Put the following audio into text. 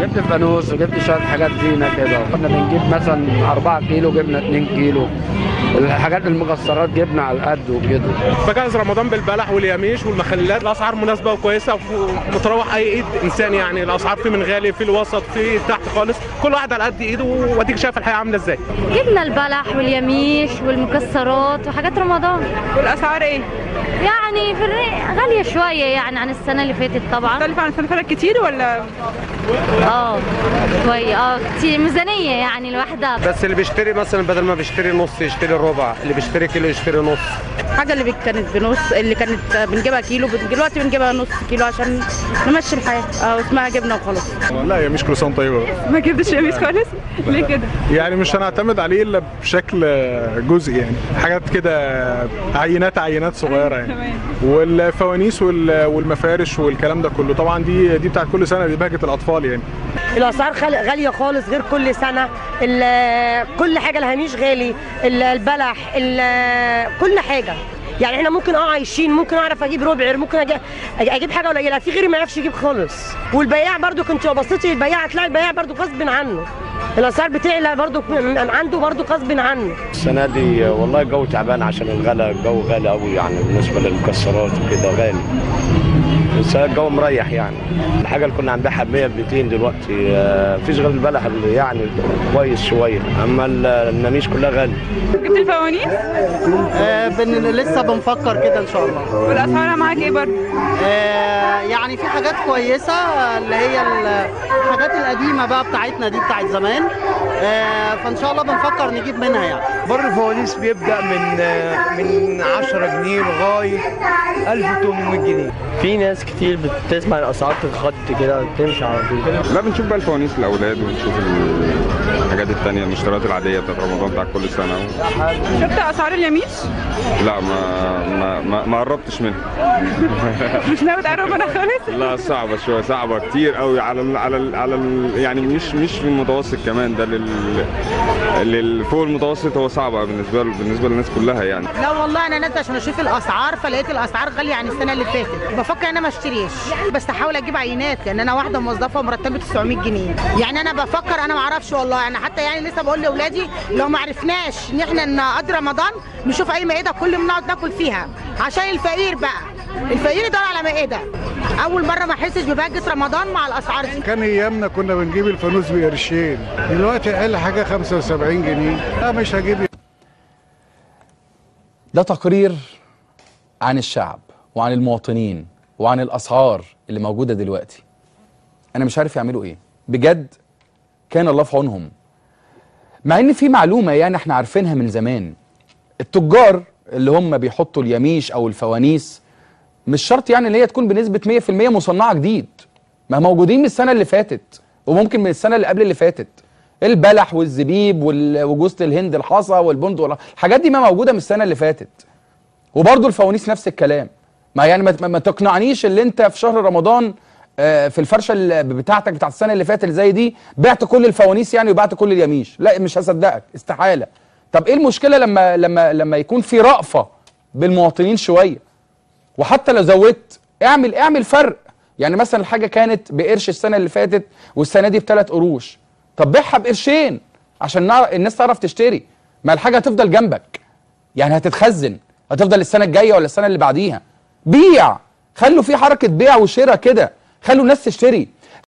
جبت فانوس وجبت شويه حاجات زينه كده كنا بنجيب مثلا 4 كيلو جبنا 2 كيلو الحاجات المكسرات جبنا على القد وكده بجهز رمضان بالبلح واليميش والمخللات الاسعار مناسبه وكويسه ومتروح اي ايد انسان يعني الاسعار في من غالي في الوسط في تحت خالص كل واحد على قد ايده واديك شايف الحياه عامله ازاي جبنا البلح واليميش والمكسرات وحاجات رمضان والاسعار ايه؟ يعني في الري- غالية شوية يعني عن السنة اللي فاتت طبعا مختلفة عن السنة اللي فاتت كتير ولا اه شوية اه كتير ميزانية يعني لوحدها بس اللي بيشتري مثلا بدل ما بيشتري نص يشتري ربع اللي بيشتري كيلو يشتري نص الحاجه اللي كانت بنص اللي كانت بنجيبها كيلو دلوقتي بنجيبها نص كيلو عشان نمشي الحياه اه اسمها جبنه وخلاص لا يا مش كل سنه طيبه ما جبتش يميش خالص؟ ليه كده؟ يعني مش هنعتمد عليه الا بشكل جزئي يعني حاجات كده عينات عينات صغيره يعني تمام والفوانيس وال- والمفارش والكلام ده كله طبعا دي دي بتاعت كل سنه دي بهجه الاطفال يعني الاسعار خال- غاليه خالص غير كل سنه ال- كل حاجه الهاميش غالي ال- البلح ال- كل حاجه يعني احنا ممكن اه عايشين ممكن اعرف اجيب ربع ممكن أجي- اجيب حاجه قليله في غيري ما يعرفش يجيب خالص والبياع برضو كنت لو بصيتي البياع هتلاقي البياع برضو غصب عنه الاسعار بتعلى برضو عنده برضو غصب عنه السنه دي والله الجو تعبان عشان الغلا الجو غالي قوي يعني بالنسبه للمكسرات وكده غالي بس الجو مريح يعني الحاجه اللي كنا هنبيعها ب 100 ب 200 دلوقتي آه، مفيش غير البلح اللي يعني كويس شويه اما ال- النميش كلها غالي جبت الفوانيس آه بن لسه بنفكر كده ان شاء الله والاسعار معاك ايه برضه؟ آه يعني في حاجات كويسه اللي هي ال- الحاجات القديمه بقى بتاعتنا دي بتاعت زمان آه فان شاء الله بنفكر نجيب منها يعني بر الفوانيس بيبدا من من 10 جنيه لغايه 1800 جنيه في ناس كتير بتسمع الاسعار تتخط كده تمشي على طول لا بنشوف بقى الفوانيس الاولاد ونشوف الحاجات التانية المشتريات العادية بتاعت رمضان بتاع كل سنة شفت اسعار اليميش؟ لا ما ما ما, ما قربتش منها مش ناوي تقرب منها خالص؟ لا صعبة شوية صعبة كتير قوي على ال على ال على ال يعني مش مش في المتوسط كمان ده لل لل فوق المتوسط هو صعبة بالنسبة له بالنسبة للناس كلها يعني لا والله انا نازله عشان اشوف الاسعار فلقيت الاسعار غاليه عن السنه اللي فاتت بفكر ان انا ما اشتريش بس احاول اجيب عينات لان انا واحده موظفه مرتبه 900 جنيه يعني انا بفكر انا ما اعرفش والله يعني حتى يعني لسه بقول لاولادي لو ما عرفناش ان احنا نقضي رمضان نشوف اي مائده كل يوم نقعد ناكل فيها عشان الفقير بقى الفقير يدور على مائده اول مره ما احسش ببهجه رمضان مع الاسعار دي كان ايامنا كنا بنجيب الفانوس بقرشين دلوقتي اقل حاجه 75 جنيه لا مش هجيب ده تقرير عن الشعب وعن المواطنين وعن الاسعار اللي موجوده دلوقتي انا مش عارف يعملوا ايه بجد كان الله في عونهم مع ان في معلومه يعني احنا عارفينها من زمان التجار اللي هم بيحطوا اليميش او الفوانيس مش شرط يعني ان هي تكون بنسبه 100% مصنعه جديد ما موجودين من السنه اللي فاتت وممكن من السنه اللي قبل اللي فاتت البلح والزبيب وال- وجوزة الهند الحصى والبندق والح- الحاجات دي ما موجوده من السنه اللي فاتت وبرضه الفوانيس نفس الكلام ما يعني ما, ما- ما تقنعنيش اللي انت في شهر رمضان آه، في الفرشه اللي بتاعتك بتاعت السنه اللي فاتت اللي زي دي بعت كل الفوانيس يعني وبعت كل اليميش لا مش هصدقك استحاله طب ايه المشكله لما لما لما يكون في رأفه بالمواطنين شويه وحتى لو زودت اعمل اعمل فرق يعني مثلا الحاجه كانت بقرش السنه اللي فاتت والسنه دي بثلاث قروش طب بيعها بقرشين عشان نعرف الناس تعرف تشتري ما الحاجه هتفضل جنبك يعني هتتخزن هتفضل السنه الجايه ولا السنه اللي بعديها بيع خلوا في حركه بيع وشراء كده خلوا الناس تشتري